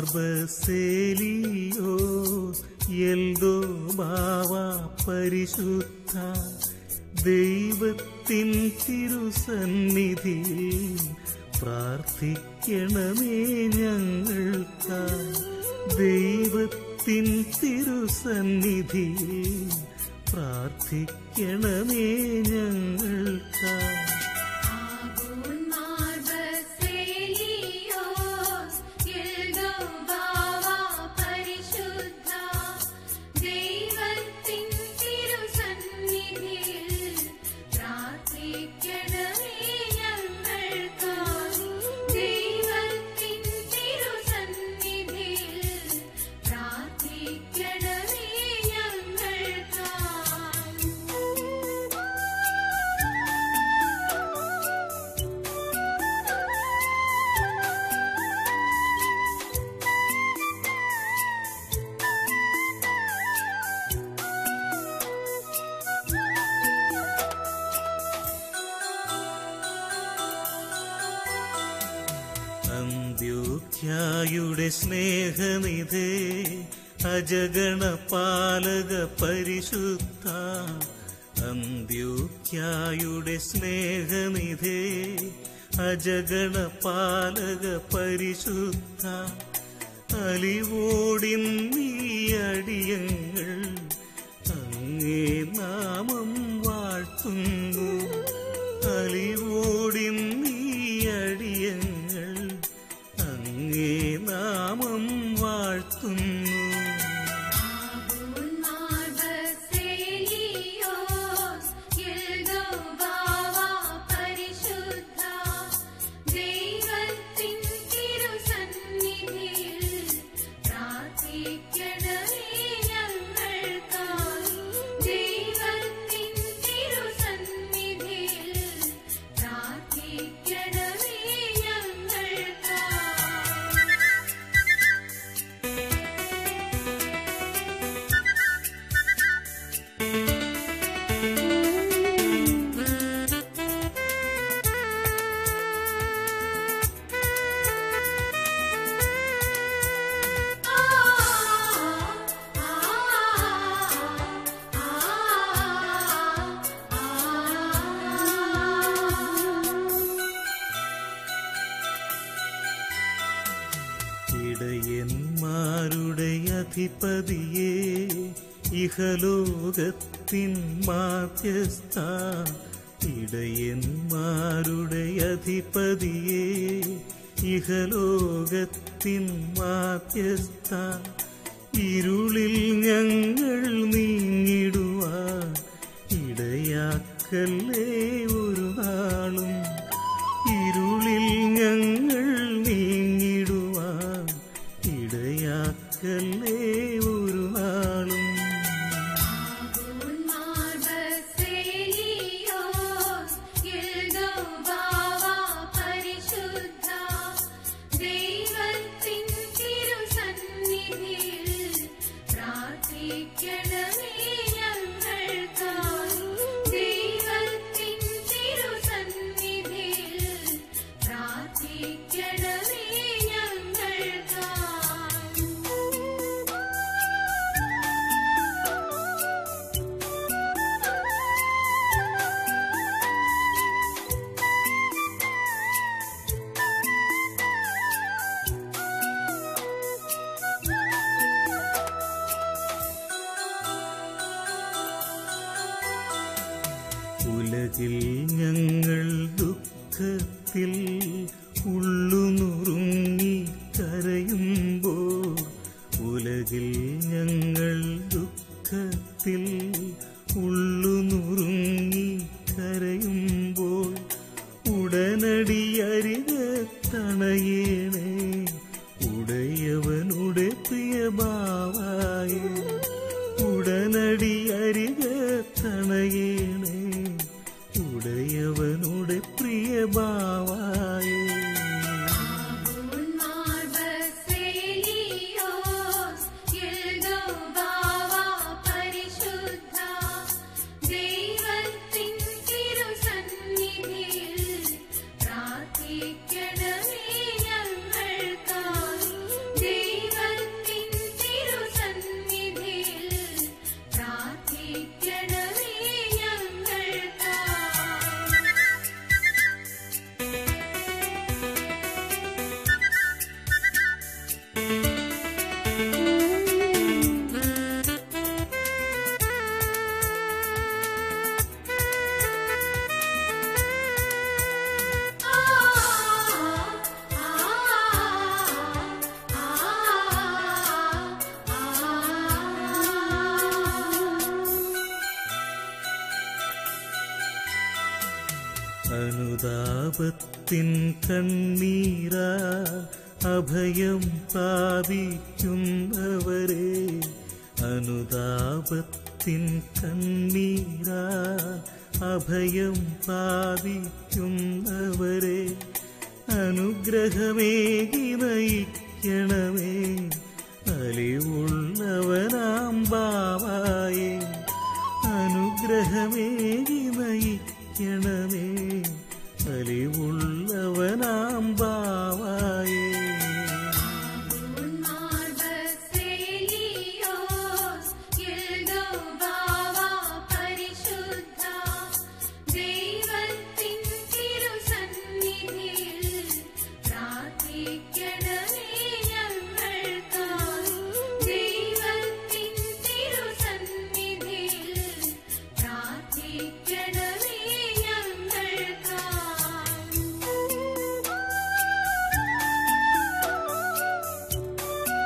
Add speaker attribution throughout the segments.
Speaker 1: മാർബസേലിയോ എൽദോ ബാവ പരിശുദ്ധ ദൈവത്തിൻ തിരുസന്നിധിയിൽ പ്രാർത്ഥിക്കണമേ ഞങ്ങൾക്കായി ദൈവത്തിൻ തിരുസന്നിധിയിൽ പ്രാർത്ഥിക്കണമേ ഞങ്ങൾക്കായി
Speaker 2: ആഗോൻ മാർബസേലിയോസ് യൽദോബാവ പരിശുദ്ധ ദൈവത്തിൻ തിരുസന്നിധിയിൽ പ്രാർത്ഥിക്കണമേ ഞങ്ങൾക്കായി ദൈവത്തിൻ തിരുസന്നിധിയിൽ പ്രാർത്ഥിക്കണമേ ഞങ്ങൾക്കായി
Speaker 1: അന്ത്യോഖ്യായുടെ സ്നേഹനിധേ അജഗണ പാലക പരിശുദ്ധ അന്ത്യോഖ്യായുടെ സ്നേഹനിധേ അജഗണ പാലക പരിശുദ്ധ അലിവോടിൻ നീ അടിയങ്ങൾ അങ്ങേ നാമം വാഴ്ത്തുന്നു അലിവോടിൻ നീ അടിയങ്ങൾ അങ്ങേ നാമം വാഴ്ത്തുന്നു
Speaker 2: ആഗോൻ മാർബസേലിയോസ് യൽദോബാവ പരിശുദ്ധ ദൈവത്തിൻ തിരുസന്നിധിയിൽ പ്രാർത്ഥിക്കണമേ ഞങ്ങൾക്കായി ദൈവത്തിൻ തിരുസന്നിധിയിൽ പ്രാർത്ഥിക്കണമേ ഞങ്ങൾക്കായി
Speaker 1: ഇടയന്മാരുടെ അധിപതിയെ ഇഹലോകത്തിൻ മാധ്യസ്ഥ ഇടയന്മാരുടെ അധിപതിയെ ഇഹലോകത്തിൻ മാധ്യസ്ഥ ഇരുളിൽ ഞങ്ങൾ നീങ്ങിടുവാൻ ഇടയാക്കല്ലേ ഒരു നാളും ഇരുളിൽ ഞങ്ങൾ നീങ്ങിടുവാൻ ഇടയാക്കല്ലേ ഒരു നാളും
Speaker 2: ആഗോൻ മാർബസേലിയോസ് യൽദോബാവ പരിശുദ്ധ ദൈവത്തിൻ തിരുസന്നിധിയിൽ പ്രാർത്ഥിക്കണമേ ഞങ്ങൾക്കായി ദൈവത്തിൻ തിരുസന്നിധിയിൽ പ്രാർത്ഥിക്കണമേ ഞങ്ങൾക്കായി
Speaker 1: ഉലകിൽ ഞങ്ങൾ ദുഃഖത്തിൽ ഉള്ളുനുറുങ്ങി കരയുമ്പോൾ ഉലകിൽ ഞങ്ങൾ ദുഃഖത്തിൽ ഉള്ളുനുറുങ്ങി കരയുമ്പോൾ ഉടനടി അരികത്തണയേണേ ഉടയവനുടെ പ്രിയഭാവായ ഉടനടി അരികത്തണയേണേ ഉടയവനുടെ പ്രിയഭാവായ
Speaker 2: ആഗോൻ മാർബസേലിയോസ് യൽദോബാവ പരിശുദ്ധ ദൈവത്തിൻ തിരുസന്നിധിയിൽ പ്രാർത്ഥിക്കണമേ ഞങ്ങൾക്കായി
Speaker 1: അനുതാപത്തിൻ കണ്ണീരാ അഭയം പ്രാപിക്കുന്നവരെ അനുതാപത്തിൻ കണ്ണീരാ അഭയം പ്രാപിക്കുന്നവരെ അനുഗ്രഹമേകി നയിക്കണമേ അലിവുള്ളവനാം ബാവായേ അനുഗ്രഹമേകി നയിക്കണമേ അലിവുള്ളവനാം ബാവായേ
Speaker 2: ഉന്മാർഗസേലിയോസ് യൽദോബാവാ പരിശുദ്ധ ദൈവത്തിൻ തിരുസന്നിധിയിൽ പ്രാർത്ഥിക്കണമേ ഞങ്ങൾക്കായി ദൈവത്തിൻ തിരുസന്നിധിയിൽ പ്രാർത്ഥിക്കണമേ ഞങ്ങൾക്കായി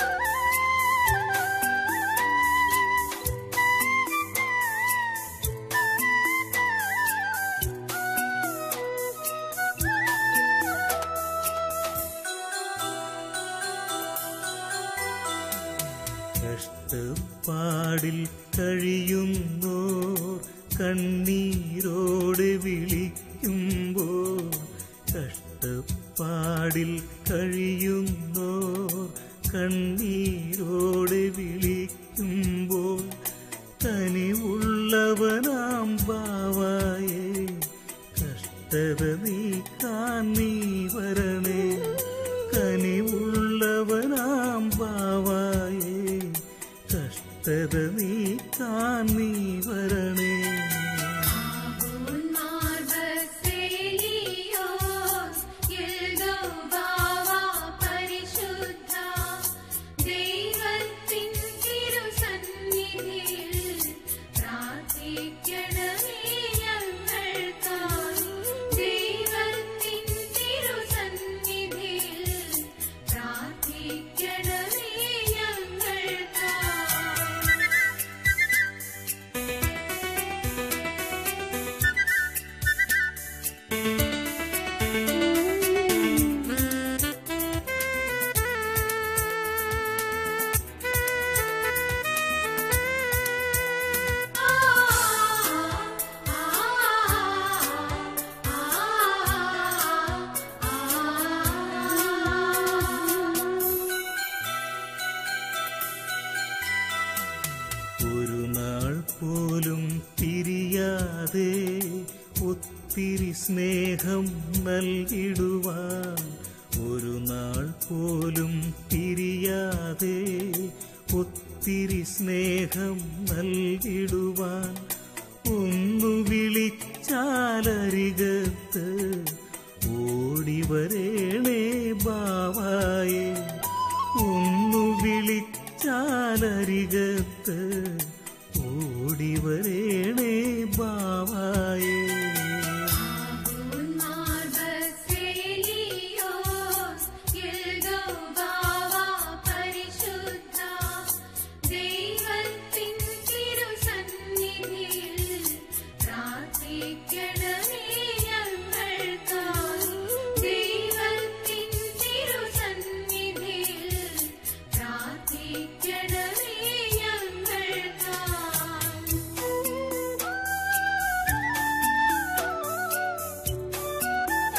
Speaker 1: കഷ്ടപ്പാടിൽ കഴിയുന്നോർ കണ്ണീരോട് വിളിക്കുമ്പോൾ കഷ്ടപ്പാടിൽ കഴിയുന്നോർ കണ്ണീരോട് വിളിക്കുമ്പോൾ കനിവുള്ളവനാം ബാവായേ കഷ്ടത നീക്കാൻ നീ വരണേ കനിവുള്ളവനാം ബാവായേ കഷ്ടത നീക്കാൻ നീ വരണേ
Speaker 2: ഉന്മാർഗസേലിയോസ് യൽദോബാവാ പരിശുദ്ധ ദൈവത്തിൻ തിരുസന്നിധിയിൽ പ്രാർത്ഥിക്കണമേ ഞങ്ങൾക്കായി ദൈവത്തിൻ തിരുസന്നിധിയിൽ പ്രാർത്ഥിക്കണമേ ഞങ്ങൾക്കായി
Speaker 1: ഒരു നാൾ പോലും പിരിയാതെ ഒത്തിരി സ്നേഹം നൽകിടുവാൻ ഒരു നാൾ പോലും പിരിയാതെ ഒത്തിരി സ്നേഹം നൽകിടുവാൻ ഒന്നു വിളിച്ചാലരികത്ത് ഓടി വരേണേ ബാവായേ ഒന്നു വിളിച്ചാലരികത്ത് ഓടി വരേണേ ബാവായേ
Speaker 2: ഉന്മാർഗസേലിയോസ് യൽദോബാവാ പരിശുദ്ധ ദൈവത്തിൻ തിരുസന്നിധിയിൽ പ്രാർത്ഥിക്കണമേ ഞങ്ങൾക്കായി ദൈവത്തിൻ തിരുസന്നിധിയിൽ പ്രാർത്ഥിക്കണമേ ഞങ്ങൾക്കായി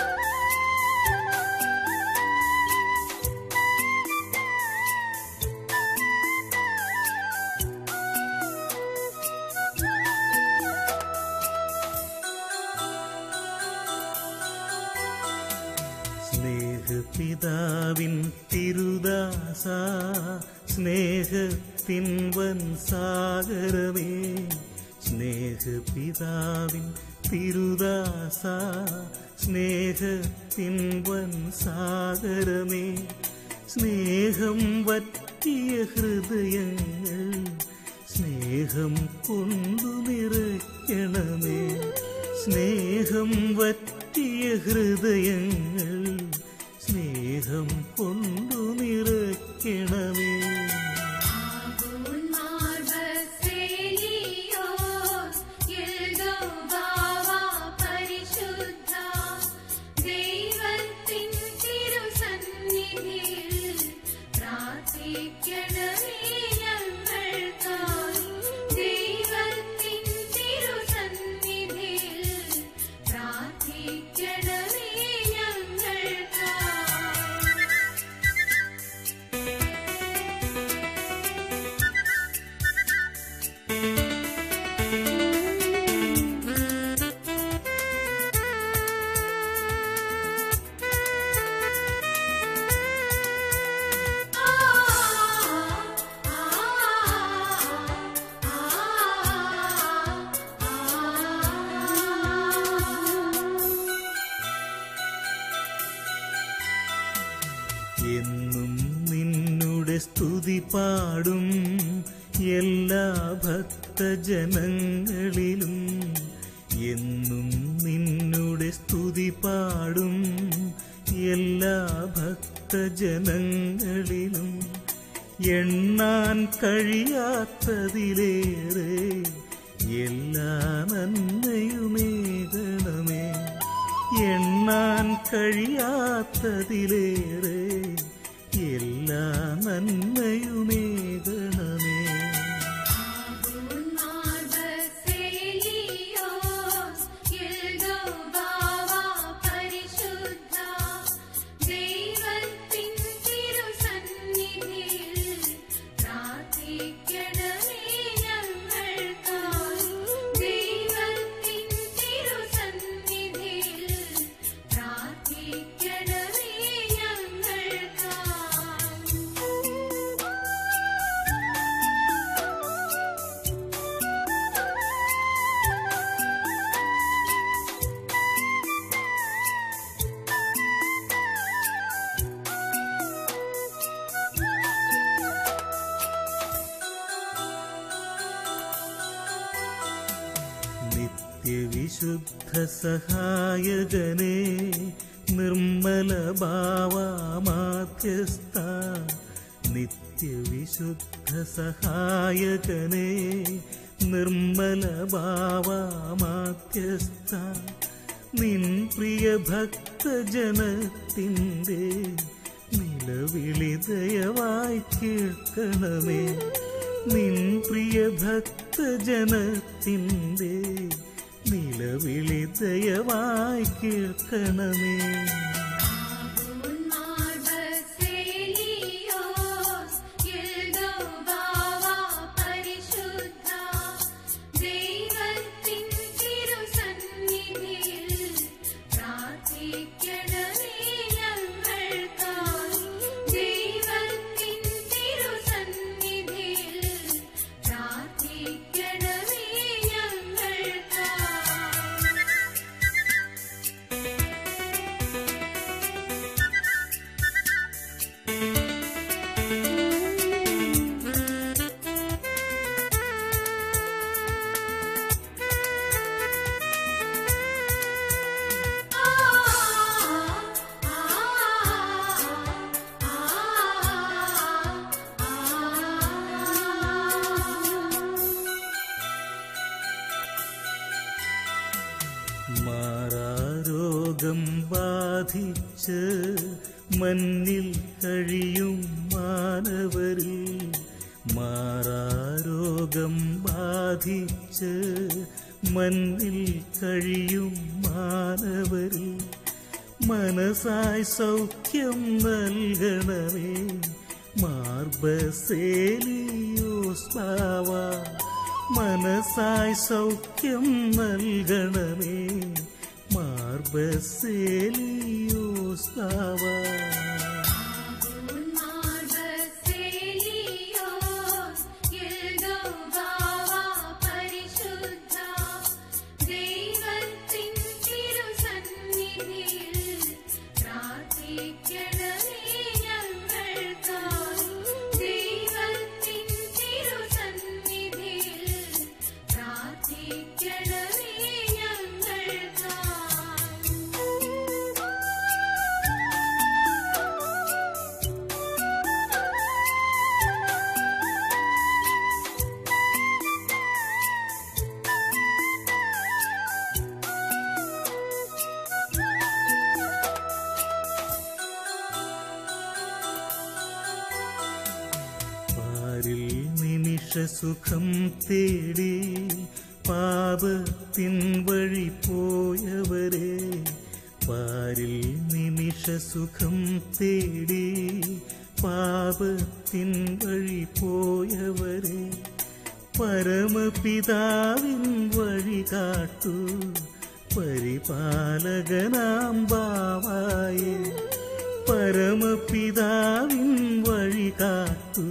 Speaker 1: സ്നേഹപിതാവിൻ തിരുദാസ സ്നേഹത്തിൻ വൻ സാഗരമേ സ്നേഹപിതാവിൻ തിരുദാസ സ്നേഹത്തിൻ വൻ സാഗരമേ സ്നേഹം വറ്റിയ ഹൃദയങ്ങൾ സ്നേഹം കൊണ്ടു നിറയ്ക്കണമേ സ്നേഹം വറ്റിയ ഹൃദയങ്ങൾ സ്നേഹം കൊണ്ടു നിറയ്ക്കണമേ
Speaker 2: ഉന്മാർഗസേലിയോസ് യൽദോബാവാ പരിശുദ്ധ
Speaker 1: എന്നും നിന്നുടെ സ്തുതി പാടും എല്ലാ ഭക്തജനങ്ങളിലും എന്നും നിന്നുടെ സ്തുതി പാടും എല്ലാ ഭക്തജനങ്ങളിലും എണ്ണാൻ കഴിയാത്തതിലേറെ എല്ലാ നന്മയുമേകണമേ എണ്ണാൻ കഴിയാത്തതിലേറെ എല്ലാ നന്മയുമേകണമേ
Speaker 2: Marveselios, Yelgobava പരിശുദ്ധ ദൈവത്തിൻ തിരുസന്നിധിയിൽ പ്രാർത്ഥിക്കണമേ ഞങ്ങൾക്കായി ദൈവത്തിൻ തിരുസന്നിധിയിൽ പ്രാർത്ഥിക്കണമേ ഞങ്ങൾക്കായി
Speaker 1: നിത്യവിശുദ്ധ സഹായകനെ നിർമ്മല ഭാവമാധ്യസ്ഥ നിത്യവിശുദ്ധ സഹായകനെ നിർമ്മല ഭാവമാധ്യസ്ഥ നിൻ പ്രിയ ഭക്തജനത്തിൻ്റെ നിലവിളി ദയവായി കേൾക്കണമേ നിൻ പ്രിയ ഭക്തജനത്തിൻ്റെ നിലവിളി ദയവായി കേൾക്കണമേ
Speaker 2: Marveselios, Yelgobava പരിശുദ്ധ ദൈവത്തിൻ തിരുസന്നിധിയിൽ പ്രാർത്ഥിക്കണമേ ഞങ്ങൾക്കായി ദൈവത്തിൻ തിരുസന്നിധിയിൽ പ്രാർത്ഥിക്കണമേ ഞങ്ങൾക്കായി
Speaker 1: മാറാരോഗം ബാധിച്ച് മണ്ണിൽ കഴിയും മാനവരിൽ മാറാരോഗം ബാധിച്ച് മണ്ണിൽ കഴിയും മാനവരിൽ മനസായി സൗഖ്യം നൽകണമേ മാർബസേലിയോസ് ബാവ മനസായി സൗഖ്യം നൽകണമേ മാർബസേലിയോസ് ബാവ
Speaker 2: Marveselios, Yelgobava പരിശുദ്ധ ദൈവത്തിൻ തിരുസന്നിധിയിൽ പ്രാർത്ഥിക്കണമേ ഞങ്ങൾക്കായി ദൈവത്തിൻ തിരുസന്നിധിയിൽ പ്രാർത്ഥിക്കണമേ ഞങ്ങൾക്കായി
Speaker 1: പാരിൽ നിമിഷ സുഖം തേടി പാപത്തിൻ വഴി പോയവരെ പാരിൽ നിമിഷ സുഖം തേടി പാപത്തിൻ വഴി പോയവരെ പരമപിതാവിൻ വഴി കാട്ടു പരിപാലകനാം ബാവായേ പരമപിതാവിൻ വഴി കാത്തു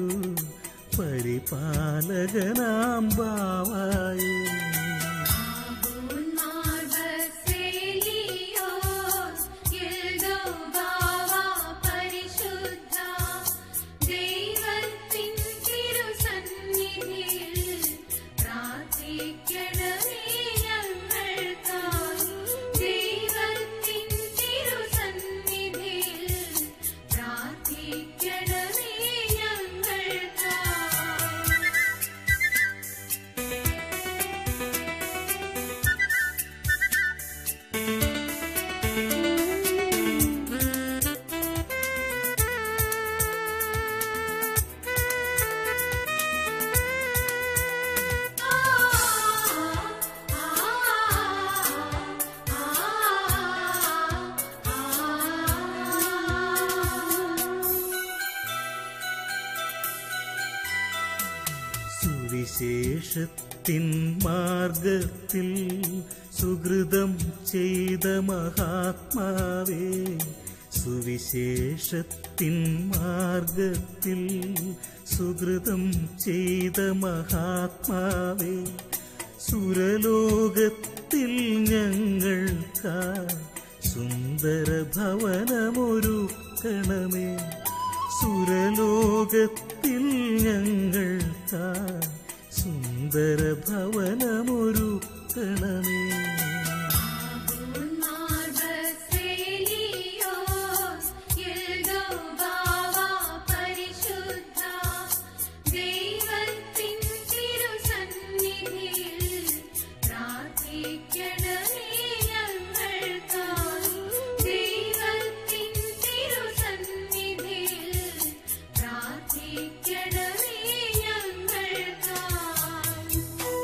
Speaker 1: പരിപാലകനാം ബാവായേ
Speaker 2: Marveselios, Yelgobava പരിശുദ്ധ
Speaker 1: സുവിശേഷത്തിൻ മാർഗത്തിൽ സുഹൃതം ചെയ്ത മഹാത്മാവേ സുവിശേഷത്തിൻ മാർഗത്തിൽ സുഹൃതം ചെയ്ത മഹാത്മാവേ സുരലോകത്തിൽ ഞങ്ങൾക്കായി സുന്ദര ഭവനമൊരുക്കണമേ സുരലോകത്തിൽ ഞങ്ങൾക്കായി സുന്ദര ഭവനമൊരുക്കണമേ
Speaker 2: മാർബസേലിയോസ് യൽദോബാവ പരിശുദ്ധ ദൈവത്തിൻ തിരുസന്നിധിയിൽ പ്രാർത്ഥിക്കണമേ ഞങ്ങൾക്കായി ദൈവത്തിൻ തിരുസന്നിധിയിൽ പ്രാർത്ഥിക്കണമേ ഞങ്ങൾക്കായി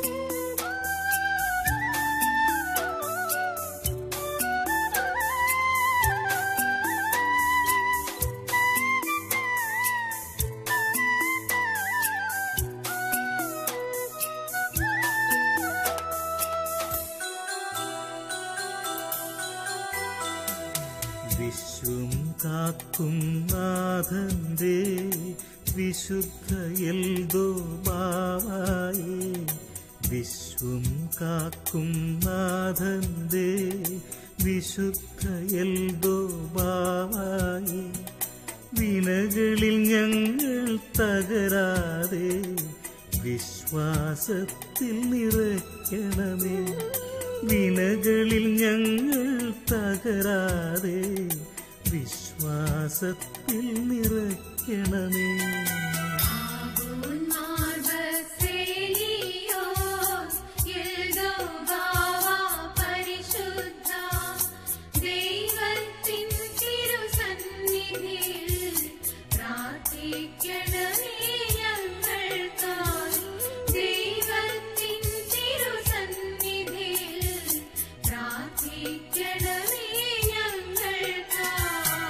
Speaker 1: വിശ്വം കാക്കും നാഥന്റെ വിശുദ്ധ എൽദോ ബാവായേ വിശ്വം കാക്കും നാഥന്റെ വിശുദ്ധ എൽദോ ബാവായേ വിനകളിൽ ഞങ്ങൾ തകരാതെ വിശ്വാസത്തിൽ നിറയ്ക്കണമേ വിനകളിൽ ഞങ്ങൾ തകരാതെ വിശ്വാസത്തിൽ നിറയ്ക്കണമേ
Speaker 2: മാർബസേലിയോസ് യൽദോബാവ പരിശുദ്ധ ദൈവത്തിൻ തിരുസന്നിധിയിൽ പ്രാർത്ഥിക്കണമേ ഞങ്ങൾക്കായി ദൈവത്തിൻ തിരുസന്നിധിയിൽ പ്രാർത്ഥിക്കണമേ ഞങ്ങൾക്കായി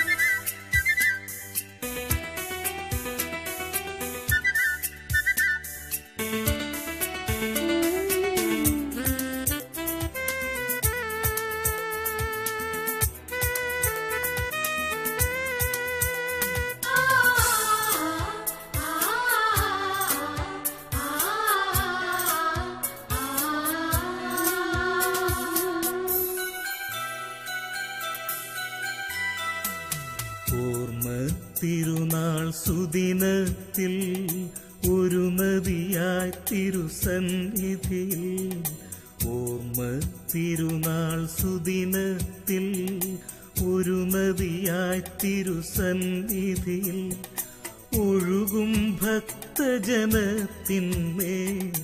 Speaker 1: ഓർമ്മ തിരുനാൾ സുദിനത്തിൽ ഒരു നദിയായി തിരുസന്നിധിയിൽ ഓർമ്മ തിരുനാൾ സുദിനത്തിൽ ഒരു നദിയായി തിരുസന്നിധിയിൽ ഒഴുകും ഭക്തജനത്തിന്മേ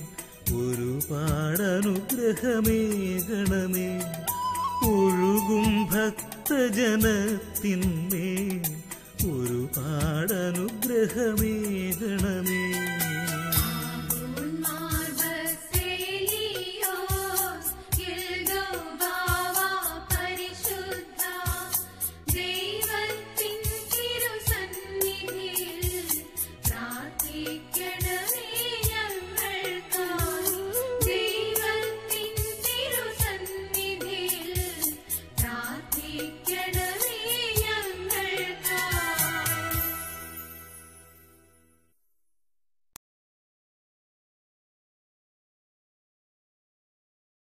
Speaker 1: ഒരുപാടനുഗ്രഹമേകണമേ ഒഴുകും ഭക്തജനത്തിന്മേ ഒരുപാടനുഗ്രഹമേകണമേ
Speaker 2: മാർബസേലിയോസ്